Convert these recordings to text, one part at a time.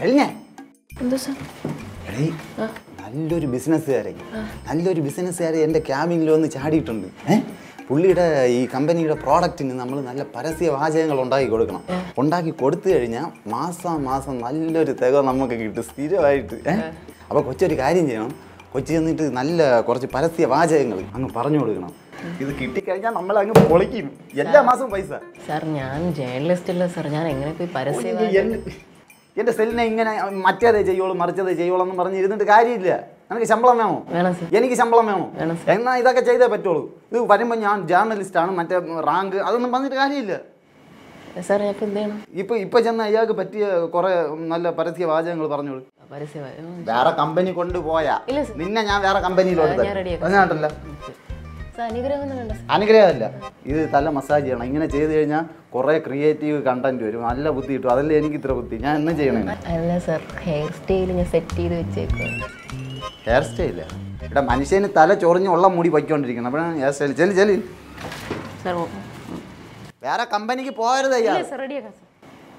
കഴിഞ്ഞേ എന്തോ സാർ എടീ നല്ലൊരു ബിസിനസ്സുകാരെ നല്ലൊരു ബിസിനസ്സുകാരെ എൻ്റെ ക്യാബിനിൽ വന്ന് ചാടിയിട്ടുണ്ട് ഏ പുള്ളിയുടെ ഈ കമ്പനിയുടെ പ്രോഡക്റ്റിന് നമ്മൾ നല്ല പരസ്യ വാചകങ്ങൾ ഉണ്ടാക്കി കൊടുക്കണം ഉണ്ടാക്കി കൊടുത്തു കഴിഞ്ഞാൽ മാസം മാസം നല്ലൊരു തുക നമുക്ക് കിട്ടും സ്ഥിരമായിട്ട് ഏ അപ്പോൾ കൊച്ചൊരു കാര്യം ചെയ്യണം കൊച്ചി ചെന്നിട്ട് നല്ല കുറച്ച് പരസ്യ വാചകങ്ങൾ അങ്ങ് പറഞ്ഞു കൊടുക്കണം ഇത് കിട്ടിക്കഴിഞ്ഞാൽ നമ്മൾ അങ്ങ് പൊളിക്കും എല്ലാ മാസവും പൈസ സാർ ഞാൻ ജേർണലിസ്റ്റ് അല്ല സാർ ഞാൻ എങ്ങനെ പോയി പരസ്യം എൻ്റെ സെല്ലിനെ ഇങ്ങനെ മറ്റേതേ ചെയ്യുള്ളൂ മറിച്ചതേ ചെയ്യുള്ളൂ എന്ന് പറഞ്ഞ് ഇരുന്നിട്ട് കാര്യമില്ല എനിക്ക് ശമ്പളം വേണോ വേണം സാർ എനിക്ക് ശമ്പളം വേണോ വേണം എന്നാൽ ഇതൊക്കെ ചെയ്തേ പറ്റുള്ളൂ ഇത് വരുമ്പോൾ ഞാൻ ജേർണലിസ്റ്റാണ് മറ്റേ റാങ്ക് അതൊന്നും പറഞ്ഞിട്ട് കാര്യമില്ല സാർ ഞങ്ങൾക്ക് എന്ത് ചെയ്യണം ഇപ്പൊ ഇപ്പൊ ചെന്ന അയാൾക്ക് പറ്റിയ കുറെ നല്ല പരസ്യ വാചകങ്ങൾ പറഞ്ഞോളൂ പരസ്യം വേറെ കമ്പനി കൊണ്ടുപോയാ ഇല്ല സർ. നിന്നെ ഞാൻ വേറെ കമ്പനിയിലോട്ട് ഞാൻ റെഡിയാക്കാം. പറഞ്ഞാട്ടല്ല സാർ അനുഗ്രഹം ഒന്നും വേണ്ട സാർ അനുഗ്രഹമല്ല ഇത് തല മസാജ് ചെയ്യണം ഇങ്ങനെ ചെയ്ത് കഴിഞ്ഞാൽ കുറേ ക്രിയേറ്റീവ് കണ്ടന്റ് വരും നല്ല ബുദ്ധി കിട്ടും അതല്ലേ എനിക്ക് ഇത്ര ബുദ്ധി ഞാൻ എന്നും ചെയ്യണേ അല്ല സാർ ഹെയർ സ്റ്റൈൽ ഞാൻ സെറ്റ് ചെയ്ത് വെച്ചേക്കും ഹെയർ സ്റ്റൈല് ഇവിടെ മനുഷ്യന് തല ചൊറിഞ്ഞ് ഉള്ള മുടി പൊയ്ക്കൊണ്ടിരിക്കണം അപ്പോഴാണ് ഹെയർ സ്റ്റൈൽ ചെല്ലി ചെല്ലി സാർ വേറെ കമ്പനിക്ക് പോകരുത് അയ്യാ സാർ റെഡിയാക്കാം സാർ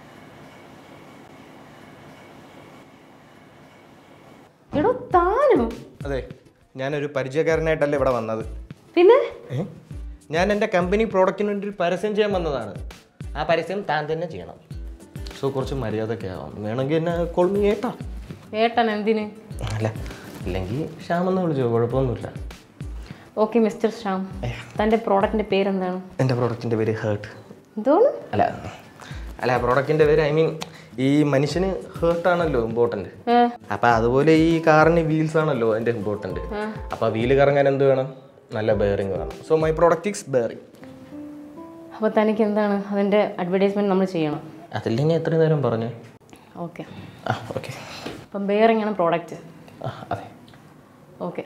എടോ താനോ അതെ ഞാനൊരു പരിചയക്കാരനായിട്ടല്ല ഇവിടെ വന്നത് പിന്നെ ഏ? ഞാൻ എൻ്റെ കമ്പനി പ്രോഡക്റ്റിന് വേണ്ടി ഒരു പരസ്യം ചെയ്യാൻ വന്നതാണ് ആ പരസ്യം താൻ തന്നെ ചെയ്യണം സോ കുറച്ച് മര്യാദയൊക്കെ ആവാം വേണമെങ്കിൽ എന്നെ കൊള്ളുന്നു കേട്ടാ ഏട്ടൻ എന്തിന് അല്ല ഇല്ലെങ്കിൽ ശ്യാമെന്ന് വിളിച്ചോ കുഴപ്പമൊന്നുമില്ല ഓക്കെ മിസ്റ്റർ ശ്യാം തൻ്റെ പ്രോഡക്റ്റിൻ്റെ പേരെന്താണ് എൻ്റെ പ്രോഡക്റ്റിൻ്റെ പേര് ഹേർട്ട് എന്തോന്ന് അല്ല അല്ല പ്രോഡക്റ്റിൻ്റെ പേര് ഐ മീൻ ഈ മനുഷ്യന് ഹേർട്ടാണല്ലോ ഇമ്പോർട്ടൻറ്റ് ഏ, അപ്പം അതുപോലെ ഈ കാറിന് വീൽസ് ആണല്ലോ അതിൻ്റെ ഇമ്പോർട്ടൻറ്റ് അപ്പോൾ വീല് കറങ്ങാൻ എന്ത് വേണം നല്ല ബെയറിങ് വേണം so my product is bearing അപ്പോൾ തനിക്ക് എന്താണ് അതിൻ്റെ അഡ്വർടൈസ്മെൻറ്റ് നമ്മൾ ചെയ്യണം അതല്ലേ ഞാൻ എത്ര നേരം പറഞ്ഞു ഓക്കെ ആ ഓക്കെ അപ്പം ബെയറിംഗ് ആണ് പ്രോഡക്റ്റ് ആ അതെ ഓക്കെ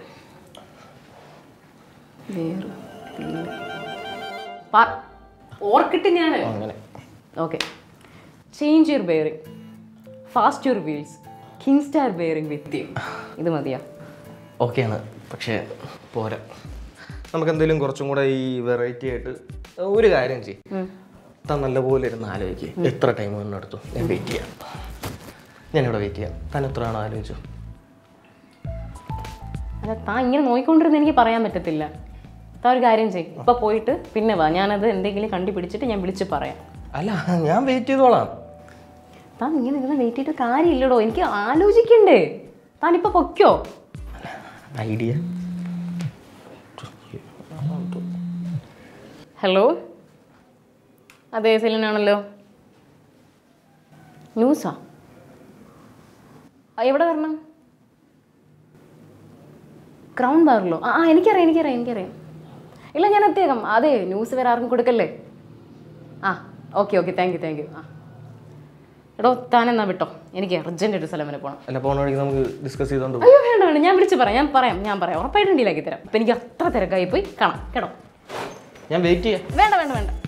ഓർക്കിട്ടിനാണ് അങ്ങനെ okay change your bearing fast your wheels king star bearing with you ഇത് മതിയാ ഓക്കെയാണ് പക്ഷേ പോരാ നമുക്ക് എന്തെങ്കിലും കുറച്ചും കൂടെ ഈ വെറൈറ്റി ആയിട്ട് ഒരു കാര്യം ചെയ്യും താൻ നല്ലപോലെ ഇരുന്ന് ആലോചിക്കുക എത്ര ടൈം എടുത്തു ഞാൻ വെയിറ്റ് ചെയ്യാം ഞാനിവിടെ വെയിറ്റ് ചെയ്യാം താൻ എത്ര ആണോ ആലോചിച്ചു അല്ല താൻ ഇങ്ങനെ നോക്കിക്കൊണ്ടിരുന്ന് എനിക്ക് പറയാൻ പറ്റത്തില്ല താൻ ഒരു കാര്യം ചെയ്യും ഇപ്പൊ പോയിട്ട് പിന്നെ വാ ഞാനത് എന്തെങ്കിലും കണ്ടുപിടിച്ചിട്ട് ഞാൻ വിളിച്ച് പറയാം അല്ല ഞാൻ വെയിറ്റ് ചെയ്തോളാം താൻ ഇങ്ങനെ ഇരുന്ന് വെയിറ്റ് ചെയ്തിട്ട് കാര്യമില്ലടോ എനിക്ക് ആലോചിക്കണ്ടേ താൻ ഇപ്പൊ പൊക്കോ ഐഡിയ ഹലോ അതെ സെലിനാണല്ലോ ന്യൂസാ ആ എവിടെ വരണം ക്രൗൺ ബാറിലോ ആ ആ, എനിക്കറിയാം എനിക്കറിയാം എനിക്കറിയാം ഇല്ല ഞാൻ എത്തിയേക്കാം അതെ ന്യൂസ് വേറെ ആർക്കും കൊടുക്കല്ലേ ആ okay okay thank you thank you ആ എടോ താനെന്നാ വിട്ടോ എനിക്ക് അർജൻറ്റ് ഒരു സ്ഥലം വരെ പോകണം അല്ല പോണ വഴിക്ക് നമുക്ക് ഡിസ്കസ് ചെയ്തോണ്ട് പോകാം. അയ്യോ വേണ്ട വേണ്ട ഞാൻ വിളിച്ച് പറയാം ഞാൻ പറയാം ഞാൻ പറയാം ഉറപ്പായിട്ടും ഡീലാക്കി തരാം ഇപ്പം എനിക്ക് അത്ര തിരക്കായി പോയി കാണാം കേട്ടോ ഞാൻ വെയിറ്റ് ചെയ്യാം വേണ്ട വേണ്ട വേണ്ട